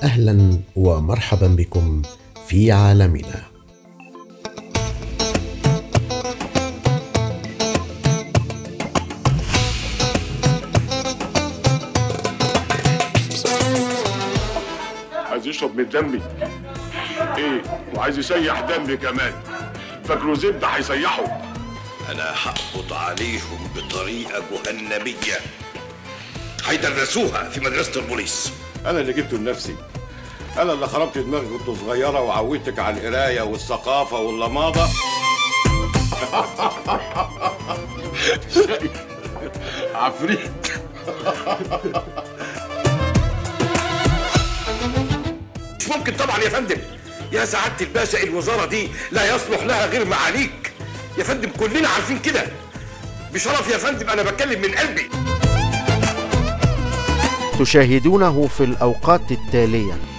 واهلا ومرحبا بكم في عالمنا عايز يشرب من دمي ايه وعايز يسيح دمي كمان فاكره زبده هيسيحه انا هقبض عليهم بطريقه جهنميه هيدرسوها في مدرسه البوليس انا اللي جبته لنفسي انا اللي خربت دماغك كنت صغيره وعودتك على القرايه والثقافه واللماضه عفريت مش ممكن طبعا يا فندم يا سعاده الباشا الوزاره دي لا يصلح لها غير معاليك يا فندم كلنا عارفين كده بشرف يا فندم انا بتكلم من قلبي تشاهدونه في الأوقات التالية